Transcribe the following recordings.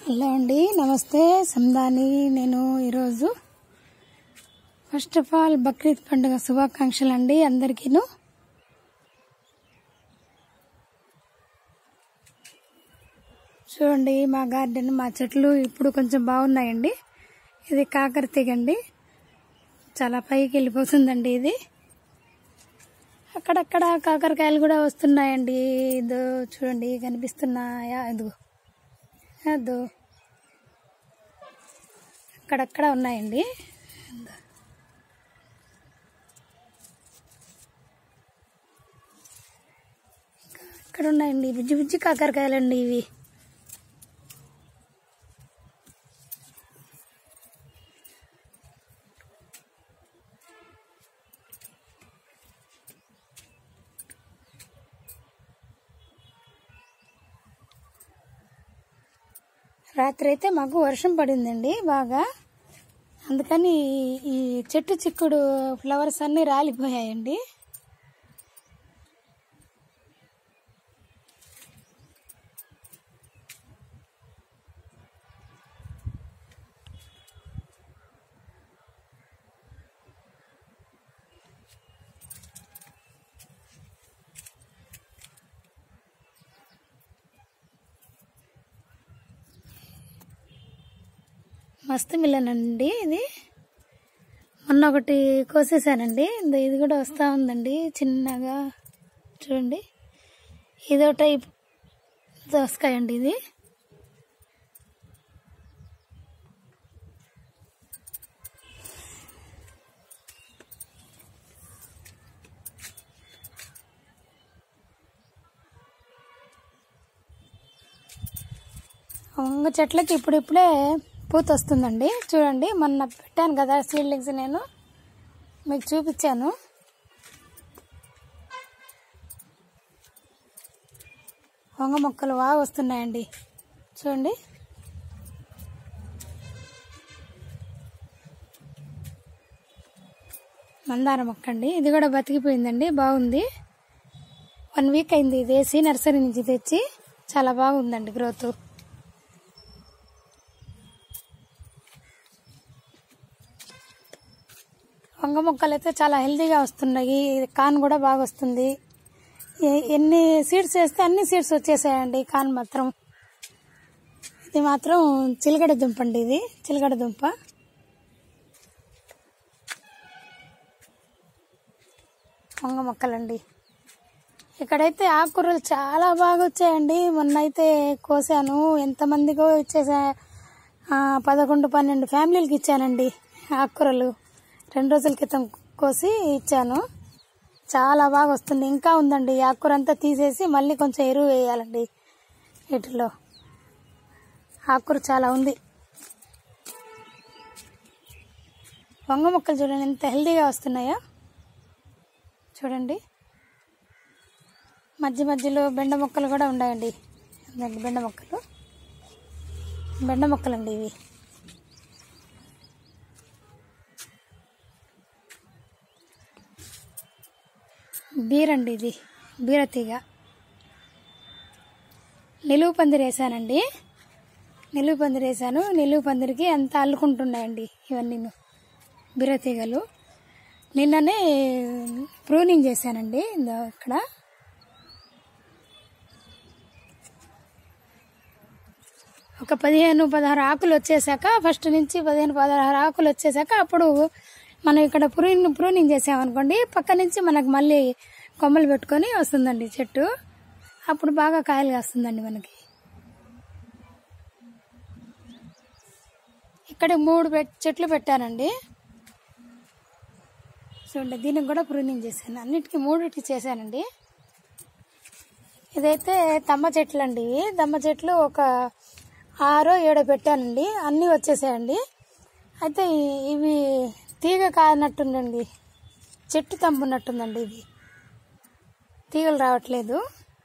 Hello అండి నమస్తే సందాని నేను ఈరోజు ఫస్ట్ ఆఫ్ ఆల్ బక్రీద్ పండుగ శుభాకాంక్షలు అండి అందరికీను చూడండి మా గార్డెన్ మా చెట్లు ఇప్పుడు కొంచెం బాగున్నాయండి ఇది కాకర తీగండి చాలా పైకి వెళ్ళిపోతుందండి ఇది అక్కడక్కడ కాకరకాయలు కూడా వస్తున్నాయండి ఇదో చూడండి కనిపిస్తున్నాయా ఇదిగో అదో అక్కడక్కడ ఉన్నాయండి ఇక్కడ ఉన్నాయండి బుజ్జి బుజ్జి కాకరకాయలండి ఇవి రాత్రి అయితే మాకు వర్షం పడిందండి బాగా అందుకని ఈ- ఈ చెట్టు చిక్కుడు ఫ్లవర్స్ అన్నీ రాలిపోయాయండి మస్తు మిల్లన్ అండి ఇది మొన్న ఒకటి కోసేసానండి ఇందో ఇది కూడా వస్తూ ఉందండి చిన్నగా చూడండి ఇదో టైప్ దోసకాయ అండి ఇది వంగ చెట్లకి ఇప్పుడిప్పుడే పూత వస్తుందండి చూడండి మొన్న పెట్టాను కదా సీడ్లింగ్స్ నేను మీకు చూపించాను వంగ మొక్కలు బాగా వస్తున్నాయండి చూడండి మందార మొక్క అండి ఇది కూడా బతికిపోయిందండి బాగుంది వన్ వీక్ అయింది ఇది వేసి నర్సరీ నుంచి తెచ్చి చాలా బాగుందండి గ్రోత్ వంగ మొక్కలు అయితే చాలా హెల్తీగా వస్తున్నాయి కాన్ కూడా బాగా వస్తుంది ఎ- ఎన్ని సీడ్స్ వేస్తే అన్ని సీడ్స్ వచ్చేసాయండి కాన్ మాత్రం ఇది మాత్రం చిలగడ దుంప అండి ఇది చిలగడ దుంప వంగ మొక్కలండి ఇక్కడైతే ఆకుకూరలు చాలా బాగా వచ్చాయండి మొన్న అయితే కోసాను ఎంతమందికో ఇచ్చేసా ఆ, పదకొండు పన్నెండు ఫ్యామిలీలకి ఇచ్చానండి ఆకుకూరలు రెండు రోజుల క్రితం కోసి ఇచ్చాను చాలా బాగా వస్తుంది ఇంకా ఉందండి ఈ ఆకుకూర అంతా తీసేసి మళ్ళీ కొంచెం ఎరువు వేయాలండి వీటిలో ఆకుకూర చాలా ఉంది వంగ మొక్కలు చూడండి ఎంత హెల్తీగా వస్తున్నాయో చూడండి మధ్య మధ్యలో బెండ మొక్కలు కూడా ఉన్నాయండి ఇదిగోండి బెండ మొక్కలు బెండ మొక్కలండి ఇవి బీరండి ఇది బీరతీగ నిలువు పందిరి వేసానండి నిలువు పందిరి వేసాను నిలువు పందిరికి అంత అల్లుకుంటున్నాయండి ఇవన్నీ బీరతీగలు నిన్ననే ప్రూనింగ్ చేశానండి ఇందో ఇక్కడ ఒక పదిహేను పదహారు ఆకులు వచ్చేసాక ఫస్ట్ నుంచి పదిహేను పదహారు ఆకులు వచ్చేసాక అప్పుడు మనం ఇక్కడ ప్రూనింగ్ ప్రూనింగ్ చేసామనుకోండి పక్క నుంచి మనకు మళ్ళీ కొమ్మలు పెట్టుకొని వస్తుందండి చెట్టు అప్పుడు బాగా కాయలు కాస్తుందండి మనకి ఇక్కడ మూడు పెట్ చెట్లు పెట్టానండి చూడండి దీనికి కూడా ప్రూనింగ్ చేశాను అన్నిటికీ మూడిటికి చేశానండి ఇదైతే తమ్మ చెట్లు అండి ఇవి తమ్మ చెట్లు ఒక ఆరో ఏడో పెట్టానండి అన్నీ వచ్చేసాయండి అయితే ఈ- ఇవి తీగ కానట్టుందండి చెట్టు తంపున్నట్టుందండి ఇది తీగలు రావట్లేదు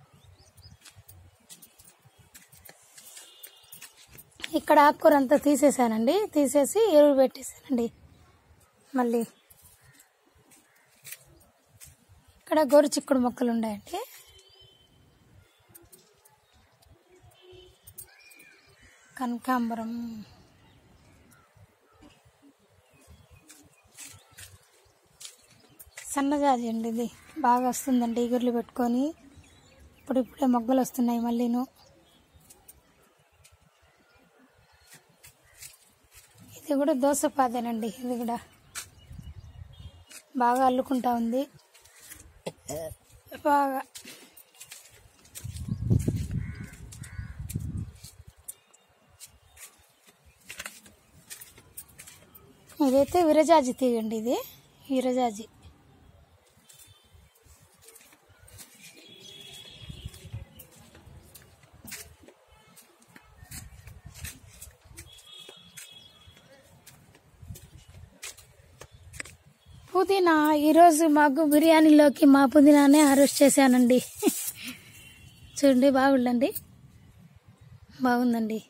ఇక్కడ ఆకుకూర అంతా తీసేసానండి తీసేసి ఎరువు పెట్టేసానండి మళ్ళీ ఇక్కడ గోరు చిక్కుడు మొక్కలు ఉన్నాయండి కనకాంబరం సన్నజాజి అండి ఇది బాగా వస్తుందండి ఈగుర్లు పెట్టుకొని ఇప్పుడు ఇప్పుడే మొగ్గలు వస్తున్నాయి మళ్ళీను ఇది కూడా దోసపాదేనండి ఇది కూడా బాగా అల్లుకుంటా ఉంది బాగా ఇదైతే విరజాజి తీగండి ఇది విరజాజి పుదీనా ఈరోజు మాకు బిర్యానీలోకి మా పుదీనానే హార్వెస్ట్ చేశానండి చూడండి బాగుండండి బాగుందండి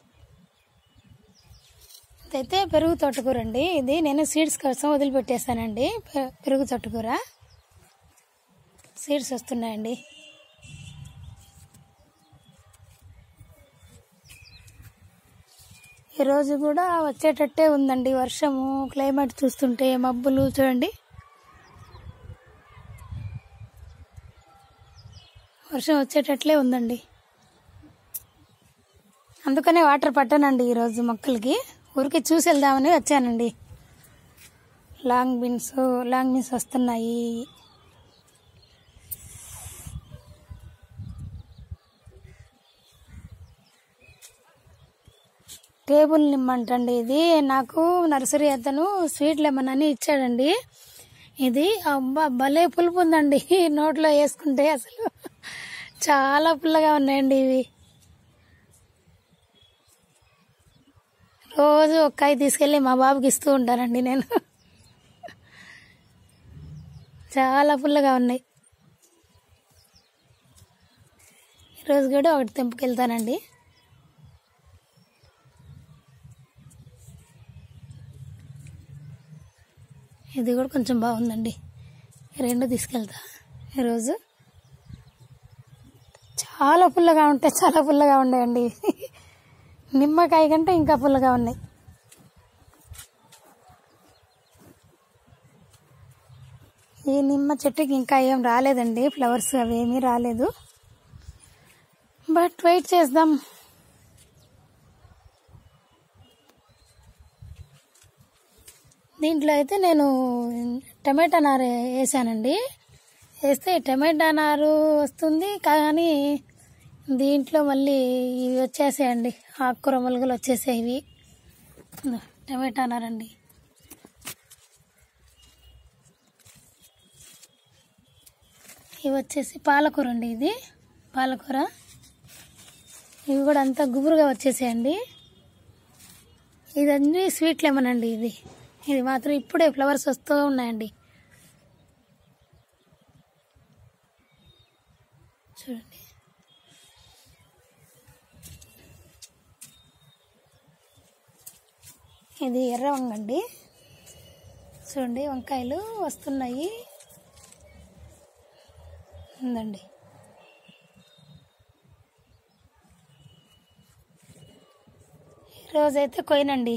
ఇదైతే పెరుగు తోటకూర అండి ఇది నేను సీడ్స్ కోసం వదిలిపెట్టేశానండి పె- పెరుగు తోటకూర సీడ్స్ వస్తున్నాయండి ఈరోజు కూడా వచ్చేటట్టే ఉందండి వర్షము క్లైమేట్ చూస్తుంటే మబ్బులు చూడండి వర్షం వచ్చేటట్లే ఉందండి అందుకనే వాటర్ పట్టానండి ఈరోజు మొక్కలకి ఊరికి చూసి వెళ్దామని వచ్చానండి లాంగ్ బీన్స్ లాంగ్ బీన్స్ వస్తున్నాయి టేబుల్ నిమ్మంటండి ఇది నాకు నర్సరీ అతను స్వీట్ లెమన్ అని ఇచ్చాడండి ఇది అబ్బా భలే పులుపు ఉందండి నోట్లో వేసుకుంటే అసలు చాలా పుల్లగా ఉన్నాయండి ఇవి రోజు ఒక కాయ తీసుకెళ్ళి మా బాబుకి ఇస్తూ ఉంటానండి నేను చాలా పుల్లగా ఉన్నాయి ఈరోజు కూడా ఒకటి తెంపుకెళ్తానండి ఇది కూడా కొంచెం బాగుందండి ఈ రెండు తీసుకెళ్తా ఈరోజు చాలా పుల్లగా ఉంటాయి చాలా పుల్లగా ఉన్నాయండి నిమ్మకాయ కంటే ఇంకా పుల్లగా ఉన్నాయి ఈ నిమ్మ చెట్టుకి ఇంకా ఏం రాలేదండి ఫ్లవర్స్ అవి ఏమీ రాలేదు బట్ వెయిట్ చేద్దాం దీంట్లో అయితే నేను టమాటా నారు వేసానండి వేస్తే టమాటా నారు వస్తుంది కానీ దీంట్లో మళ్ళీ ఇవి వచ్చేసాయండి ఆకుకూర మొలకలు వచ్చేసాయి ఇవి ఇదిగో టమాటా నారండి ఇవి వచ్చేసి పాలకూర అండి ఇది పాలకూర ఇవి కూడా అంతా గుబురుగా వచ్చేసాయండి ఇదన్నీ స్వీట్ లెమన్ అండి ఇది ఇది మాత్రం ఇప్పుడే ఫ్లవర్స్ వస్తూ ఉన్నాయండి చూడండి ఇది ఎర్ర వంగండి చూడండి వంకాయలు వస్తున్నాయి ఉందండి ఈరోజైతే కొయ్యనండి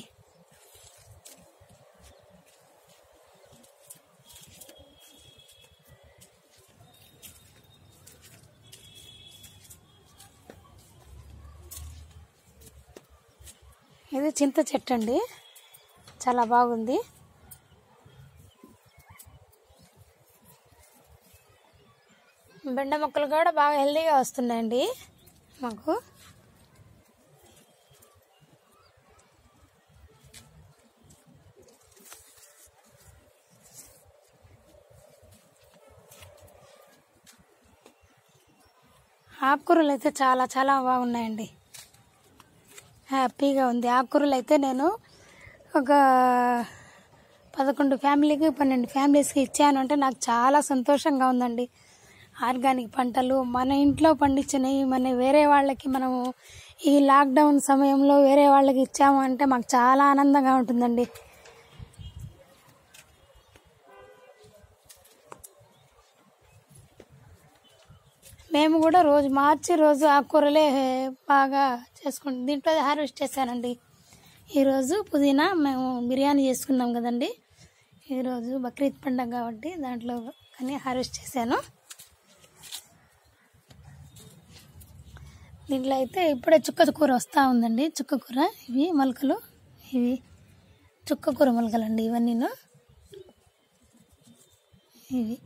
ఇది చింత చెట్టు అండి చాలా బాగుంది బెండ మొక్కలు కూడా బాగా హెల్దీగా వస్తున్నాయండి మాకు ఆకుకూరలు అయితే చాలా చాలా బాగున్నాయండి హ్యాపీగా ఉంది ఆకుకూరలు అయితే నేను ఒక పదకొండు ఫ్యామిలీకి పన్నెండు ఫ్యామిలీస్కి ఇచ్చాను అంటే నాకు చాలా సంతోషంగా ఉందండి ఆర్గానిక్ పంటలు మన ఇంట్లో పండించినవి మన వేరే వాళ్ళకి మనము ఈ లాక్డౌన్ సమయంలో వేరే వాళ్ళకి ఇచ్చాము అంటే మాకు చాలా ఆనందంగా ఉంటుందండి మేము కూడా రోజు మార్చి రోజు ఆకుకూరలే బాగా చేసుకుంటాం దీంట్లో హార్వెస్ట్ చేశానండి ఈరోజు పుదీనా మేము బిర్యానీ చేసుకున్నాం కదండి ఈరోజు బక్రీద్ పండగ కాబట్టి దాంట్లో కానీ హార్వెస్ట్ చేశాను దీంట్లో అయితే ఇప్పుడే చుక్క కూర వస్తూ ఉందండి చుక్క కూర ఇవి మొలకలు ఇవి చుక్క కూర మొలకలండి ఇవన్నీను ఇవి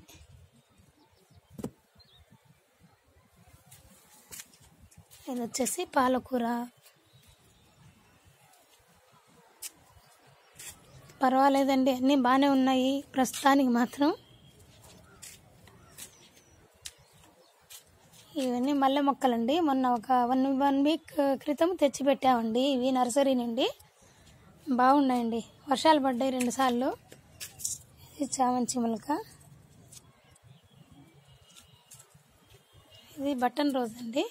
ఇది వచ్చేసి పాలకూర పర్వాలేదండి అన్నీ బాగానే ఉన్నాయి ప్రస్తుతానికి మాత్రం ఇవన్నీ మల్లె మొక్కలండి మొన్న ఒక వన్ వన్ వీక్ క్రితం తెచ్చి పెట్టామండి ఇవి నర్సరీ నుండి బాగున్నాయండి వర్షాలు పడ్డాయి రెండు సార్లు ఇది చామంతి మొలక ఇది బటన్ రోజ్ అండి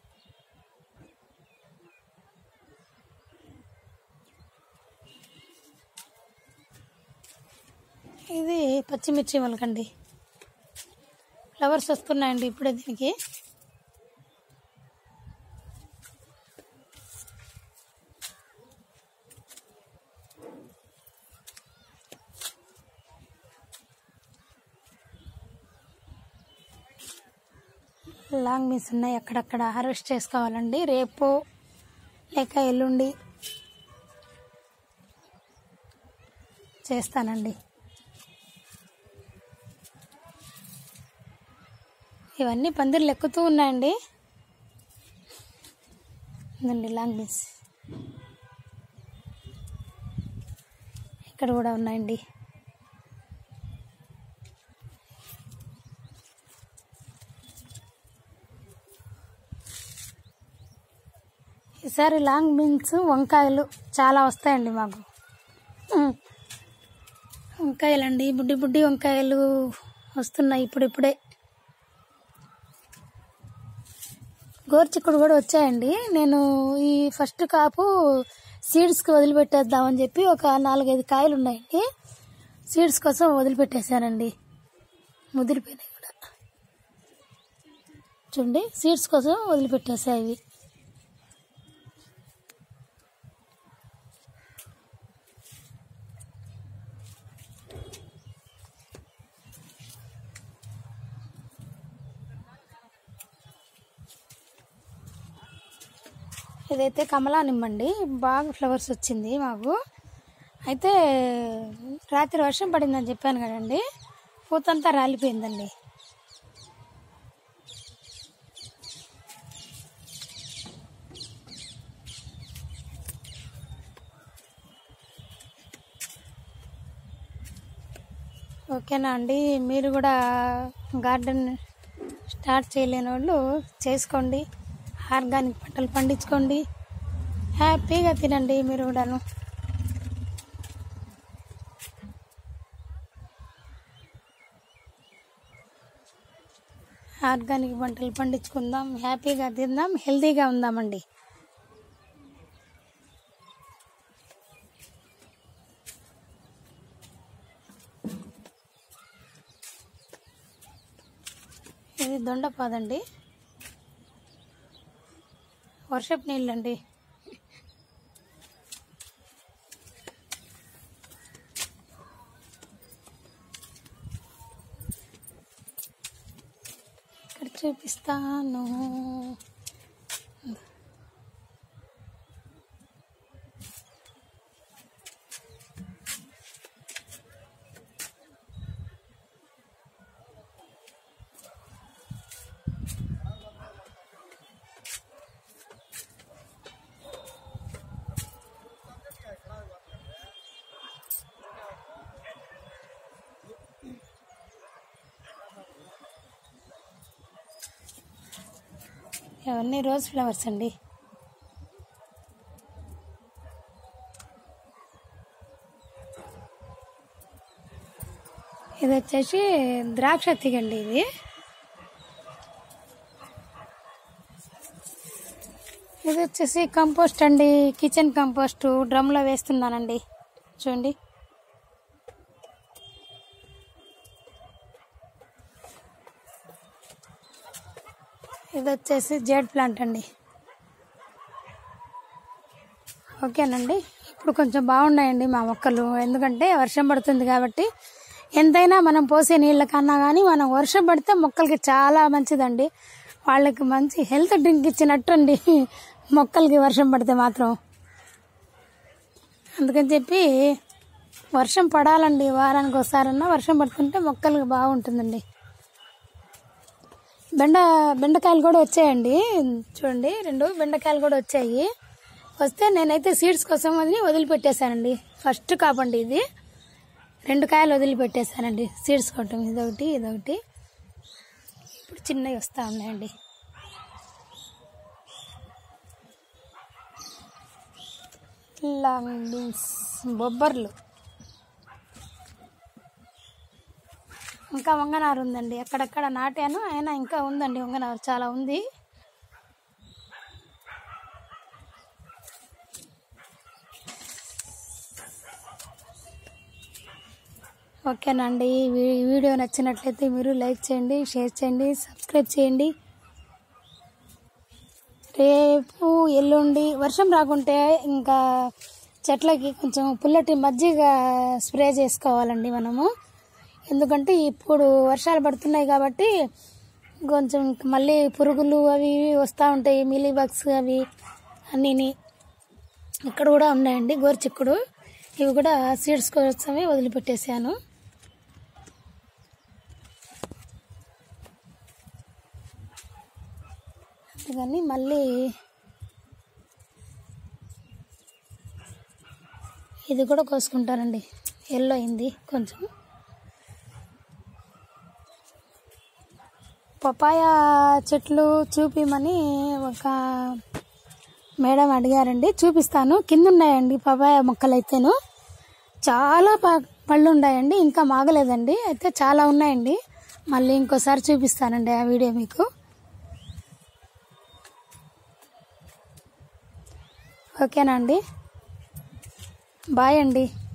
ఇది పచ్చిమిర్చి మొలకండి ఫ్లవర్స్ వస్తున్నాయండి ఇప్పుడే దీనికి లాంగ్ మీస్ ఉన్నాయి అక్కడక్కడ హార్వెస్ట్ చేసుకోవాలండి రేపు లేక ఎల్లుండి చేస్తానండి ఇవన్నీ పందిర్లు ఎక్కుతూ ఉన్నాయండి ఇదండి లాంగ్ బీన్స్ ఇక్కడ కూడా ఉన్నాయండి ఈసారి లాంగ్ బీన్స్ వంకాయలు చాలా వస్తాయండి మాకు ఉమ్. వంకాయలండి బుడ్డి బుడ్డి వంకాయలు వస్తున్నాయి ఇప్పుడిప్పుడే గోర్చిక్కుడు కూడా వచ్చాయండి నేను ఈ ఫస్ట్ కాపు సీడ్స్కి వదిలిపెట్టేద్దామని చెప్పి ఒక నాలుగైదు కాయలు ఉన్నాయండి సీడ్స్ కోసం వదిలిపెట్టేశానండి ముదిరిపోయినాయి కూడా చూడండి సీడ్స్ కోసం వదిలిపెట్టేసాయి ఇవి ఇదైతే కమలా నిమ్మండి బాగా ఫ్లవర్స్ వచ్చింది మాకు అయితే రాత్రి వర్షం పడిందని చెప్పాను కదండి పూతంతా రాలిపోయిందండి ఓకేనా అండి మీరు కూడా గార్డెన్ స్టార్ట్ చేయలేని వాళ్ళు చేసుకోండి ఆర్గానిక్ పంటలు పండించుకోండి హ్యాపీగా తినండి మీరు కూడాను ఆర్గానిక్ పంటలు పండించుకుందాం హ్యాపీగా తిందాం హెల్తీగా ఉందామండి ఇది దొండపాదండి వర్షపు నీళ్ళండి ఇక్కడ చూపిస్తాను ఇవన్నీ రోజ్ ఫ్లవర్స్ అండి ఇది వచ్చేసి ద్రాక్ష తీగండి ఇది ఇది వచ్చేసి కంపోస్ట్ అండి కిచెన్ కంపోస్ట్ డ్రమ్లో వేస్తున్నానండి చూడండి ఇది వచ్చేసి జేడ్ ప్లాంట్ అండి ఓకేనండి ఇప్పుడు కొంచెం బాగున్నాయండి మా మొక్కలు ఎందుకంటే వర్షం పడుతుంది కాబట్టి ఎంతైనా మనం పోసే నీళ్ళ కన్నా కానీ మనం వర్షం పడితే మొక్కలకి చాలా మంచిదండి వాళ్ళకి మంచి హెల్త్ డ్రింక్ ఇచ్చినట్టు అండి మొక్కలకి వర్షం పడితే మాత్రం అందుకని చెప్పి వర్షం పడాలండి వారానికి ఒకసారన్నా వర్షం పడుతుంటే మొక్కలకి బాగుంటుందండి బెండ బెండకాయలు కూడా వచ్చాయండి చూడండి రెండు బెండకాయలు కూడా వచ్చాయి వస్తే నేనైతే సీడ్స్ కోసం అని వదిలిపెట్టేశానండి ఫస్ట్ కాపండి ఇది రెండు కాయలు వదిలిపెట్టేశానండి సీడ్స్ కొట్టం ఇదొకటి ఇదొకటి ఇప్పుడు చిన్నవి వస్తూ ఉన్నాయండి లాంగ్ బీన్స్ బొబ్బర్లు ఇంకా వంగనారు ఉందండి అక్కడక్కడ నాటాను అయినా ఇంకా ఉందండి వంగనారు చాలా ఉంది ఓకేనండి ఈ వీ- వీడియో నచ్చినట్లయితే మీరు లైక్ చేయండి షేర్ చేయండి సబ్స్క్రైబ్ చేయండి రేపు ఎల్లుండి వర్షం రాకుంటే ఇంకా చెట్లకి కొంచెం పుల్లటి మజ్జిగ స్ప్రే చేసుకోవాలండి మనము ఎందుకంటే ఇప్పుడు వర్షాలు పడుతున్నాయి కాబట్టి కొంచెం మళ్ళీ పురుగులు అవి ఇవి వస్తూ ఉంటాయి మిలీ బగ్స్ అవి అన్నీని ఇక్కడ కూడా ఉన్నాయండి గోరుచిక్కుడు ఇవి కూడా సీడ్స్ కోసమే వదిలిపెట్టేసాను అందుకని మళ్ళీ ఇది కూడా కోసుకుంటానండి ఎల్లో అయింది కొంచెం పపాయ చెట్లు చూపిమని ఒక మేడం అడిగారండి చూపిస్తాను కింద ఉన్నాయండి పపాయ మొక్కలు అయితేను చాలా ప- పళ్ళు ఉన్నాయండి ఇంకా మాగలేదండి అయితే చాలా ఉన్నాయండి మళ్ళీ ఇంకోసారి చూపిస్తానండి ఆ వీడియో మీకు ఓకేనా అండి బాయ్ అండి